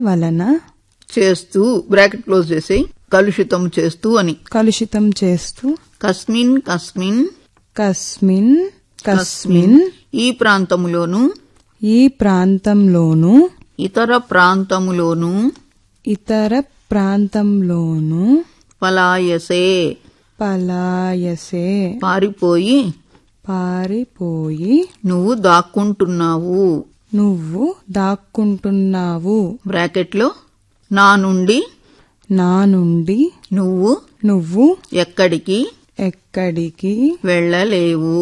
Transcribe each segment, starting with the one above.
వలన చేస్తూ bracket close చేసి కలుషితం చేస్తూ అని కలుషితం చేస్తూ కస్మిన్ కస్మిన్ కస్మిన్ కస్మిన్ ఈ ప్రాంతములోను ఈ ప్రాంతంలోను ఇతర ప్రాంతములోను ఇతర ప్రాంతంలోను పలాయసే పలాయసే పారిపోయి పారిపోయి నువ్వు దాక్కుంటున్నావు నువ్వు దాక్కుంటున్నావు బ్రాకెట్లో నా నుండి నా నుండి నువ్వు నువ్వు ఎక్కడికి ఎక్కడికి వెళ్ళలేవు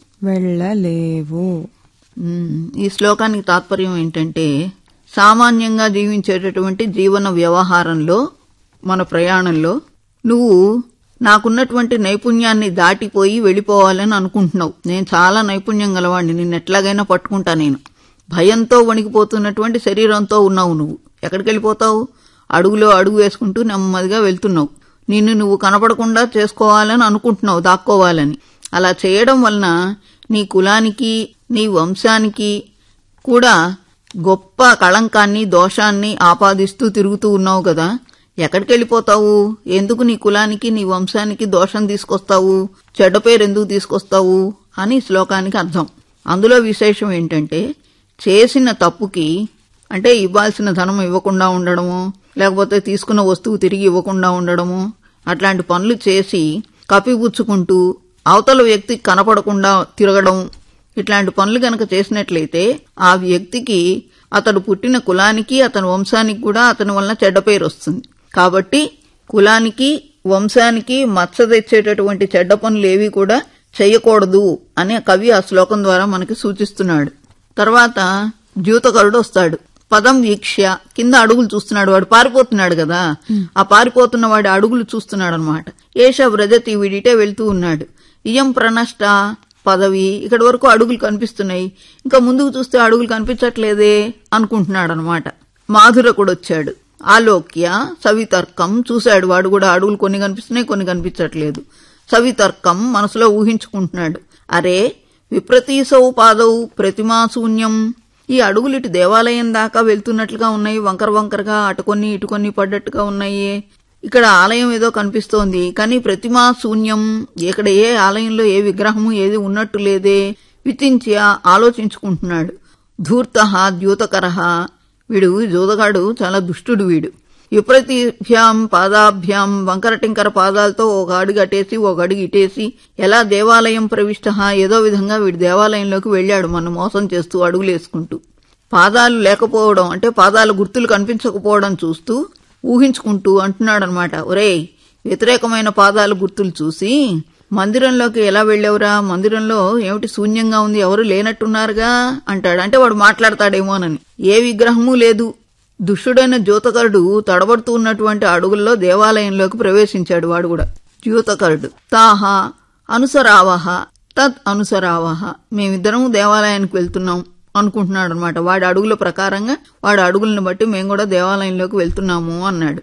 వెళ్ళలేవు ఉమ్, ఈ శ్లోకానికి తాత్పర్యం ఏంటంటే సామాన్యంగా జీవించేటటువంటి జీవన వ్యవహారంలో మన ప్రయాణంలో నువ్వు నాకున్నటువంటి నైపుణ్యాన్ని దాటిపోయి వెళ్ళిపోవాలని అనుకుంటున్నావు నేను చాలా నైపుణ్యం గలవాడిని నిన్ను ఎట్లాగైనా పట్టుకుంటా నేను భయంతో వణికిపోతున్నటువంటి శరీరంతో ఉన్నావు నువ్వు ఎక్కడికి వెళ్ళిపోతావు అడుగులో అడుగు వేసుకుంటూ నెమ్మదిగా వెళ్తున్నావు నిన్ను నువ్వు కనపడకుండా చేసుకోవాలని అనుకుంటున్నావు దాక్కోవాలని అలా చేయడం వలన నీ కులానికి నీ వంశానికి కూడా గొప్ప కళంకాన్ని దోషాన్ని ఆపాదిస్తూ తిరుగుతూ ఉన్నావు కదా ఎక్కడికి వెళ్ళిపోతావు ఎందుకు నీ కులానికి నీ వంశానికి దోషం తీసుకొస్తావు చెడ్డ పేరు ఎందుకు తీసుకొస్తావు అని ఈ శ్లోకానికి అర్థం అందులో విశేషం ఏంటంటే చేసిన తప్పుకి అంటే ఇవ్వాల్సిన ధనం ఇవ్వకుండా ఉండడము లేకపోతే తీసుకున్న వస్తువు తిరిగి ఇవ్వకుండా ఉండడము అట్లాంటి పనులు చేసి కప్పిపుచ్చుకుంటూ అవతల వ్యక్తికి కనపడకుండా తిరగడం ఇట్లాంటి పనులు గనక చేసినట్లయితే ఆ వ్యక్తికి అతడు పుట్టిన కులానికి అతని వంశానికి కూడా అతని వలన చెడ్డ పేరు వస్తుంది కాబట్టి కులానికి వంశానికి మచ్చ తెచ్చేటటువంటి చెడ్డ పనులు ఏవి కూడా చేయకూడదు అని కవి ఆ శ్లోకం ద్వారా మనకి సూచిస్తున్నాడు తర్వాత ద్యూతకరుడు వస్తాడు పదం వీక్ష్య కింద అడుగులు చూస్తున్నాడు వాడు పారిపోతున్నాడు కదా ఆ పారిపోతున్న వాడి అడుగులు చూస్తున్నాడు అనమాట ఏష వ్రజతి వీడిటే వెళ్తూ ఉన్నాడు ఇయం ప్రణష్ట పదవి ఇక్కడి వరకు అడుగులు కనిపిస్తున్నాయి ఇంకా ముందుకు చూస్తే అడుగులు కనిపించట్లేదే అనుకుంటున్నాడు అనమాట మాధురకుడు వచ్చాడు ఆలోక్య సవితర్కం చూశాడు వాడు కూడా అడుగులు కొన్ని కనిపిస్తున్నాయి కొన్ని కనిపించట్లేదు సవితర్కం మనసులో ఊహించుకుంటున్నాడు అరే విప్రతీసౌ పాదౌ ప్రతిమాశూన్యం ఈ అడుగులు ఇటు దేవాలయం దాకా వెళ్తున్నట్లుగా ఉన్నాయి వంకర వంకరగా అటు కొన్ని ఇటు కొన్ని పడ్డట్టుగా ఉన్నాయి ఇక్కడ ఆలయం ఏదో కనిపిస్తోంది కానీ ప్రతిమా శూన్యం ఇక్కడ ఏ ఆలయంలో ఏ విగ్రహము ఏది ఉన్నట్టు లేదే విచింత్య ఆలోచించుకుంటున్నాడు ధూర్త ద్యూతకర వీడు జోదగాడు చాలా దుష్టుడు వీడు విపరీతిభ్యాం పాదాభ్యాం వంకరటింకర పాదాలతో ఒక అడుగు అటేసి ఒక అడుగు ఇటేసి ఎలా దేవాలయం ప్రవిష్ట ఏదో విధంగా వీడు దేవాలయంలోకి వెళ్ళాడు మన మోసం చేస్తూ అడుగులేసుకుంటూ పాదాలు లేకపోవడం అంటే పాదాల గుర్తులు కనిపించకపోవడం చూస్తూ ఊహించుకుంటూ అంటున్నాడనమాట ఒరేయ్ వ్యతిరేకమైన పాదాల గుర్తులు చూసి మందిరంలోకి ఎలా వెళ్ళేవరా మందిరంలో ఏమిటి శూన్యంగా ఉంది ఎవరు లేనట్టున్నారుగా అంటాడు అంటే వాడు మాట్లాడతాడేమోనని ఏ విగ్రహమూ లేదు దుష్టుడైన జ్యోతకరుడు తడబడుతూ ఉన్నటువంటి అడుగుల్లో దేవాలయంలోకి ప్రవేశించాడు వాడు కూడా జ్యోతకరుడు తాహ అనుసరావహ తత్ అనుసరావహ మేమిద్దరం దేవాలయానికి వెళ్తున్నాం అనుకుంటున్నాడు అనమాట వాడి అడుగుల ప్రకారంగా వాడి అడుగులను బట్టి మేము కూడా దేవాలయంలోకి వెళ్తున్నాము అన్నాడు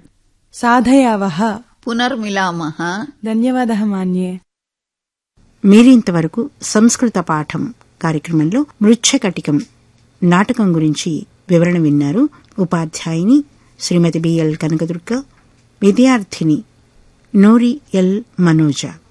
సాధయావహ పునర్మిలామహ ధన్యవాదः మాన్యే మీరింతవరకు సంస్కృత పాఠం కార్యక్రమంలో మృచ్ఛకటికం నాటకం గురించి వివరణ విన్నారు ఉపాధ్యాయుని శ్రీమతి బిఎల్ కనకదుర్గ విద్యార్థిని నూరి ఎల్ మనోజ